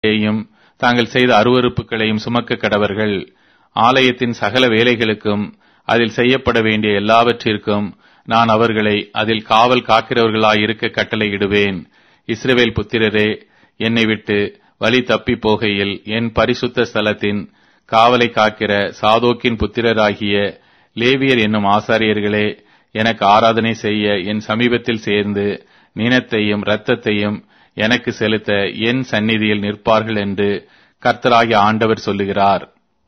யையும் தாங்கள் செய்த அருவருப்புகளையும் சுமக்க கடவர்கள் ஆலயத்தின் சகல வேலைகளுக்கும் அதில் செய்யப்பட வேண்டிய எல்லாவற்றிற்கும் நான் அவர்களை அதில் காவல் காக்கிறவர்களாயிருக்க கட்டளையிடுவேன் இஸ்ரவேல் புத்திரரே என்னை விட்டு வழி தப்பி போகையில் என் பரிசுத்த ஸ்தலத்தின் காவலை காக்கிற சாதோக்கின் புத்திரராகிய லேவியர் என்னும் ஆசாரியர்களே எனக்கு ஆராதனை செய்ய என் சமீபத்தில் சேர்ந்து நினத்தையும் இரத்தத்தையும் எனக்கு செலுத்த என் சந்நிதியில் நிற்பார்கள் என்று கர்த்தராகிய ஆண்டவர் சொல்லுகிறார்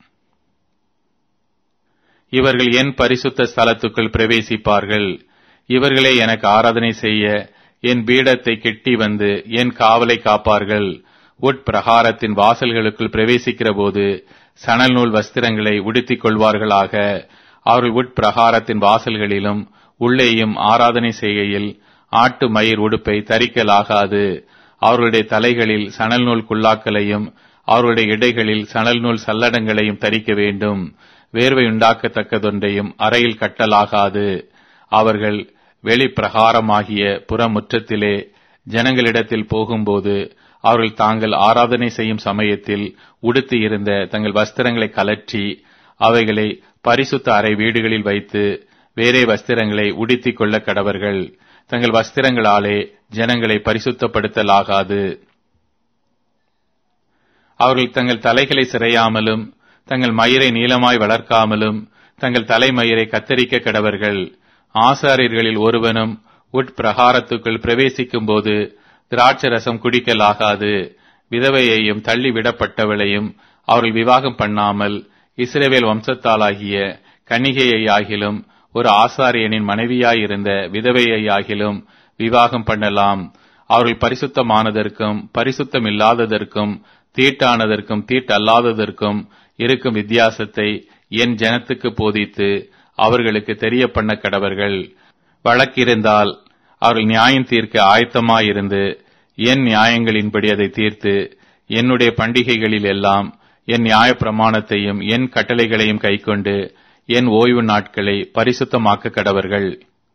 இவர்கள் என் பரிசுத்த ஸ்தலத்துக்குள் பிரவேசிப்பார்கள் இவர்களே எனக்கு ஆராதனை செய்ய என் பீடத்தை கெட்டி வந்து என் காவலை காப்பார்கள் உட்பிரகாரத்தின் வாசல்களுக்குள் பிரவேசிக்கிற போது சணல் நூல் வஸ்திரங்களை உடுத்திக் கொள்வார்களாக அவர்கள் உட்பிரகாரத்தின் வாசல்களிலும் உள்ளேயும் ஆராதனை செய்கையில் ஆட்டு மயிர் உடுப்பை தரிக்கலாகாது அவர்களுடைய தலைகளில் சணல் நூல் குல்லாக்களையும் அவர்களுடைய இடைகளில் சணல் நூல் சல்லடங்களையும் தரிக்க வேண்டும் வேர்வை உண்டாக்கத்தக்கதொன்றையும் அறையில் கட்டலாகாது அவர்கள் வெளிப்பிரகாரமாகிய புறமுற்றத்திலே ஜனங்களிடத்தில் போகும்போது அவர்கள் தாங்கள் ஆராதனை செய்யும் சமயத்தில் உடுத்தி இருந்த தங்கள் வஸ்திரங்களை கலற்றி அவைகளை பரிசுத்த அறை வீடுகளில் வைத்து வேறே வஸ்திரங்களை உடுத்திக் கொள்ள கடவர்கள் தங்கள் வஸ்திரங்களாலே ஜனங்களை பரிசுத்தப்படுத்தலாகாது அவர்கள் தங்கள் தலைகளை சிறையாமலும் தங்கள் மயிரை நீளமாய் வளர்க்காமலும் தங்கள் தலைமயிரை கத்தரிக்க கடவர்கள் ஆசாரியர்களில் ஒருவனும் உட்பிரகாரத்துக்குள் பிரவேசிக்கும் போது திராட்சரசம் குடிக்கலாகாது விதவையையும் தள்ளி விடப்பட்டவளையும் அவர்கள் விவாகம் பண்ணாமல் இஸ்ரேவேல் வம்சத்தாலாகிய கன்னிகையை ஆகிலும் ஒரு ஆசாரியனின் மனைவியாயிருந்த விதவையை ஆகிலும் விவாகம் பண்ணலாம் அவர்கள் பரிசுத்தமானதற்கும் பரிசுத்தம் இல்லாததற்கும் தீட்டானதற்கும் தீட்டல்லாததற்கும் இருக்கும் வித்தியாசத்தை என் ஜனத்துக்கு போதித்து அவர்களுக்கு தெரிய பண்ண கடவர்கள் வழக்கிருந்தால் அவர்கள் நியாயம் தீர்க்க ஆயத்தமாயிருந்து என் நியாயங்களின்படி அதை தீர்த்து என்னுடைய பண்டிகைகளில் எல்லாம் என் நியாய பிரமாணத்தையும் என் கட்டளைகளையும் கைக்கொண்டு என் ஓய்வு நாட்களை பரிசுத்தமாக்க கடவர்கள்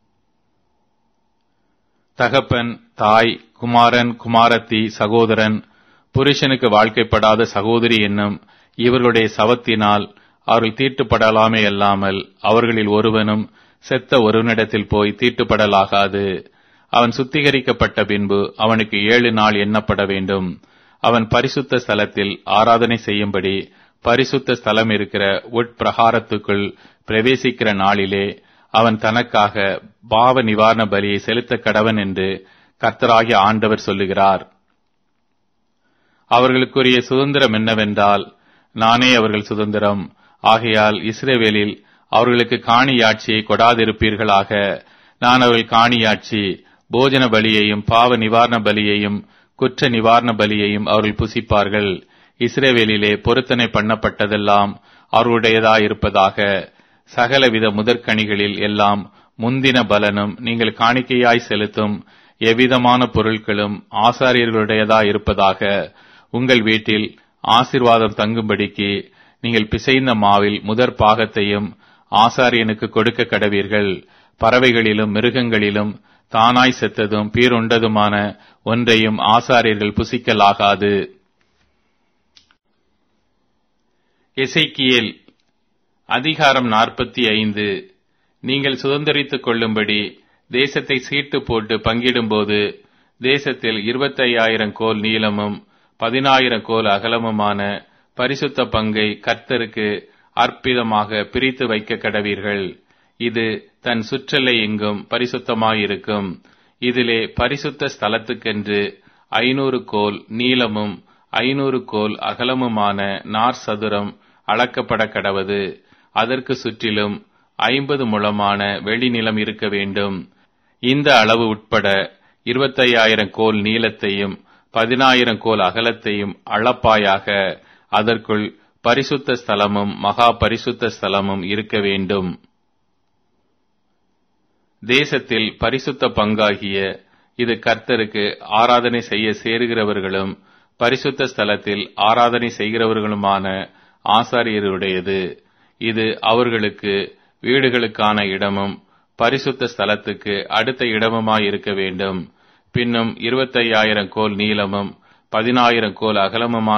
தகப்பன் தாய் குமாரன் குமாரத்தி சகோதரன் புருஷனுக்கு வாழ்க்கைப்படாத சகோதரி என்னும் இவர்களுடைய சவத்தினால் அவர்கள் தீட்டுப்படலாமே அல்லாமல் அவர்களில் ஒருவனும் செத்த ஒருவனிடத்தில் போய் தீட்டுப்படலாகாது அவன் சுத்திகரிக்கப்பட்ட பின்பு அவனுக்கு ஏழு நாள் எண்ணப்பட வேண்டும் அவன் பரிசுத்த ஸ்தலத்தில் ஆராதனை செய்யும்படி பரிசுத்த ஸ்தலம் இருக்கிற உட்பிரகாரத்துக்குள் பிரவேசிக்கிற நாளிலே அவன் தனக்காக பாவ நிவாரண பலியை செலுத்த கடவன் என்று கர்த்தராகிய ஆண்டவர் சொல்லுகிறார் அவர்களுக்குரிய சுதந்திரம் என்னவென்றால் நானே அவர்கள் சுதந்திரம் ஆகையால் இஸ்ரேவேலில் அவர்களுக்கு காணியாட்சியை கொடாதிருப்பீர்களாக நான் அவர்கள் காணியாட்சி போஜன பலியையும் பாவ நிவாரண பலியையும் குற்ற நிவாரண பலியையும் அவர்கள் புசிப்பார்கள் இஸ்ரேவேலிலே பொருத்தனை பண்ணப்பட்டதெல்லாம் அவர்களுடையதாயிருப்பதாக சகலவித முதற்கனிகளில் எல்லாம் முந்தின பலனும் நீங்கள் காணிக்கையாய் செலுத்தும் எவ்விதமான பொருட்களும் ஆசாரியர்களுடையதாயிருப்பதாக உங்கள் வீட்டில் ஆசிர்வாதம் தங்கும்படிக்கு நீங்கள் பிசைந்த மாவில் முதற் பாகத்தையும் ஆசாரியனுக்கு கொடுக்க கடவீர்கள் பறவைகளிலும் மிருகங்களிலும் தானாய் செத்ததும் பீருண்டதுமான ஒன்றையும் ஆசாரியர்கள் புசிக்கலாகாது எசைக்கியேல் அதிகாரம் நாற்பத்தி ஐந்து நீங்கள் சுதந்திரித்துக் கொள்ளும்படி தேசத்தை சீட்டு போட்டு பங்கிடும்போது தேசத்தில் இருபத்தையாயிரம் கோல் நீளமும் பதினாயிரம் கோல் அகலமுமான பரிசுத்த பங்கை கர்த்தருக்கு அற்பிதமாக பிரித்து வைக்க கடவீர்கள் இது தன் சுற்றலை எங்கும் பரிசுத்தமாயிருக்கும் இதிலே பரிசுத்த ஸ்தலத்துக்கென்று ஐநூறு கோல் நீளமும் ஐநூறு கோல் அகலமுமான நார் சதுரம் அளக்கப்பட கடவது அதற்கு சுற்றிலும் ஐம்பது முழமான வெளிநிலம் இருக்க வேண்டும் இந்த அளவு உட்பட இருபத்தையாயிரம் கோல் நீளத்தையும் பதினாயிரம் கோல் அகலத்தையும் அளப்பாயாக அதற்குள் பரிசுத்த ஸ்தலமும் மகா பரிசுத்த ஸ்தலமும் இருக்க வேண்டும் தேசத்தில் பரிசுத்த பங்காகிய இது கர்த்தருக்கு ஆராதனை செய்ய சேருகிறவர்களும் பரிசுத்த ஸ்தலத்தில் ஆராதனை செய்கிறவர்களுமான ஆசாரியருடையது இது அவர்களுக்கு வீடுகளுக்கான இடமும் பரிசுத்த ஸ்தலத்துக்கு அடுத்த இடமுமாய் இருக்க வேண்டும் பின்னும் இருபத்தையாயிரம் கோல் நீளமும் பதினாயிரம் கோல் அகலமுமான